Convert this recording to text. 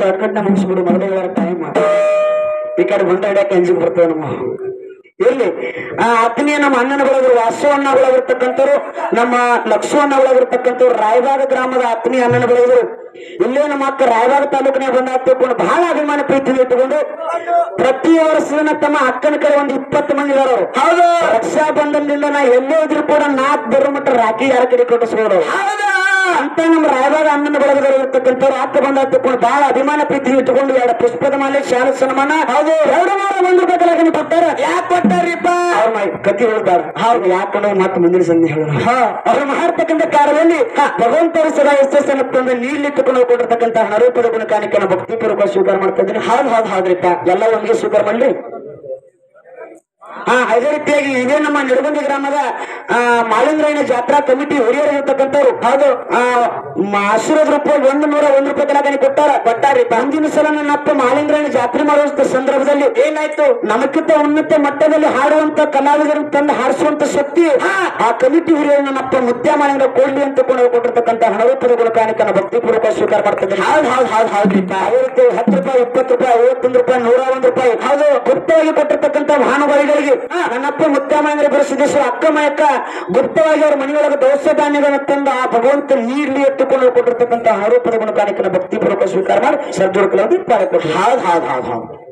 Short cut ನ ಮುಗಿಸ್ಬಿಡು ಮೊದಲೇ time ಈ ಕಡೆ ಬಂದ ಹಿಡಿಯಕ್ಕೆ ಅಂಜಿಗೆ ಬರ್ತೇವೆ ನಮ್ಮ ಇರ್ಲಿ ಆ ಆತ್ಮೀಯ ನಮ್ಮ ಅಣ್ಣನ ಬಳಗರು ವಾಸು ಅಣ್ಣ ಬಳಗಿರ್ತಕ್ಕಂಥವ್ರು ನಮ್ಮ ಲಕ್ಷ್ಮ ಅಣ್ಣ ಬಳಗಿರ್ತಕ್ಕಂಥವ್ರು ರಾಯಬಾಗ ಗ್ರಾಮದ ಆತ್ಮೀಯ ಅಣ್ಣನ ಬಳಗರು ಇಲ್ಲೇ ನಮ್ಮ ಅಕ್ಕ ರಾಯಬಾಗ ತಾಲೂಕಿನ ಬಂದ ತಿಳ್ಕೊಂಡು ಬಹಳ ಅಭಿಮಾನ ಪ್ರೀತಿ ಇಟ್ಟುಕೊಂಡು ಪ್ರತಿ ವರ್ಷದ ತಮ್ಮ ಅಕ್ಕನ ಕಡೆ ಒಂದು ಇಪ್ಪತ್ತು ಮಂದಿ ಇದಾರ ಅವ್ರು. ಹೌದು ರಕ್ಷಾ ಬಂಧನದಿಂದ ನಾ ಎಲ್ಲೇ ಇದ್ರು ಕೂಡ ನಾಲ್ಕು ಬರೋ ಮಟ್ಟ ರಾಖಿ ಯಾರ ಕಡೆ ಕಟ್ಟಿಸ್ಬೋದು ಹೌದಾ ಅಂತ ನಮ್ಮ ರಾಯಬಾಗ ಅಣ್ಣನ ಬಳಗದಲ್ಲಿ ಇರ್ತಕ್ಕಂಥವ್ರು ಆತ ಬಂದ ತಿಳ್ಕೊಂಡು ಬಹಳ ಅಭಿಮಾನ ಪ್ರೀತಿ ಇಟ್ಟುಕೊಂಡು ಎರಡು ಪುಷ್ಪದ ಮಾಲೆ ಶಾಲೆ ಸನ್ಮಾನ ಹೌದು ಎರಡು ನೂರ ಒಂದು ರೂಪಾಯಿ ಕಲಾಕನಿ ಕೊಟ್ಟಾರ ಯಾಕೆ ಕೊಟ್ಟಾರಿಪ್ಪ ಅವ್ರ ಮೈ ಕತಿ ಹೇಳ್ತಾರ ಹೌದು ಯಾಕಂದ್ರೆ ಮತ್ತೆ ಮುಂದಿನ ಸಂಧಿ ಹೇಳೋಣ ಅವ್ರು ಮಾಡ್ತಕ್ಕಂಥ ಕಾರ್ಯದಲ್ಲಿ ಭಗವಂತರು ಸದಾ ಯಶಸ್ಸನ್ನು ತಂದು ನೀಡ್ಲಿಟ್ಟುಕೊಂಡು ಕೊಟ್ಟಿರ್ತಕ್ಕಂಥ ಹಣರೂಪದ ಗುಣ ಕಾಣಿಕೆನ ಭಕ್ತಿಪೂರ್ವಕ ಸ್ವೀಕಾರ ಮಾಡ್ತಾ ಇದ್ದೀನಿ ಹೌದು ಹೌದು ಹೌದ್ರಿಪ್ಪ ಎಲ್ಲ ಒಂದಿಗೆ ಸ್ವೀಕಾರ ಮಾಡ್ಲಿ ಹಾ ಅದೇ ರೀತಿಯಾಗಿ ಇದೇ ನಮ್ಮ ನಿಡಗುಂದಿ ಗ್ರಾಮದ ಆ, ಮಾಲಿಂಗರಾಯನ ಜಾತ್ರಾ ಕಮಿಟಿ ಹಿರಿಯರು ಇರ್ತಕ್ಕಂಥವ್ರು ಹೌದು ಆ, ಮ- ಆಶೀರ್ವಾದ ರೂಪಾಯಿ ಒಂದು ನೂರ ಒಂದು ರೂಪಾಯಿ ಕಲಾಕನಿ ಕೊಟ್ಟಾರ ಕೊಟ್ಟಾರಿ ಮುಂದಿನ ಸಲ ನನ್ನ ಅಪ್ಪ ಮಾಲಿಂಗರಾಯನ ಜಾತ್ರೆ ಮಾಡುವಂತ ಸಂದರ್ಭದಲ್ಲಿ ಏನಾಯ್ತು ನಮಗಿಂತ ಉನ್ನತ ಮಟ್ಟದಲ್ಲಿ ಹಾಡುವಂತ ಕಲಾವಿದರನ್ನು ತಂದು ಹಾರಿಸುವಂತ ಶಕ್ತಿ ಆ ಕಮಿಟಿ ಹಿರಿಯರು ನನ್ನ ಅಪ್ಪ ಮುತ್ಯ ಮಾಲಿಂಗ ಕೊಡ್ಲಿ ಅಂತ ಕೊಂಡು ಕೊಟ್ಟಿರ್ತಕ್ಕಂಥ ಹಣರೂಪದ ಗುಣಕಾಣಿಕನ ಭಕ್ತಿಪೂರ್ವಕ ಸ್ವೀಕಾರ ಮಾಡ್ತಿದ್ದೀನಿ ಹೌದು ಹೌದು ಹೌದು ಹೌದ್ರಿಪ್ಪ ಅದೇ ರೀತಿ ಹತ್ತು ರೂಪಾಯಿ ಇಪ್ಪತ್ತು ರೂಪಾಯಿ ಐವತ್ತೊಂದು ರೂಪಾಯಿ ನೂರ ಒಂದು ರೂಪಾಯಿ ಹೌದು ಗುಪ್ತವಾಗಿ ಕೊಟ್ಟಿರ್ತಕ್ಕಂಥ ಮಹಾನುಭಾವಿಗಳಿಗೆ ನನ್ನಪ್ಪ ಮುತ್ತಾಮಯ್ಯ ಬರಸಿದ್ದೇಶ್ವರ ಅಕ್ಕ ಮಯಕ್ಕ ಗುಪ್ತವಾಗಿ ಅವ್ರ ಮನೆಯೊಳಗೆ ದವಸ ಧಾನ್ಯಗಳನ್ನು ತಂದು ಆ ಭಗವಂತ ನೀರ್ಲಿ ಎತ್ತುಕೊಂಡು ಕೊಟ್ಟಿರ್ತಕ್ಕಂಥ ಹಣರೂಪದ ಗುಣಕಾಣಿಕನ ಭಕ್ತಿಪೂರ್ವಕ ಸ್ವೀಕಾರ ಮಾಡಿ ಸರ್ಜೋಡ್ಕೊಳ್ಳೋದು ಪಾಳೆ ಕೊಟ್ಟರು ಹೌದು ಹೌದು ಹೌದು ಹೌದು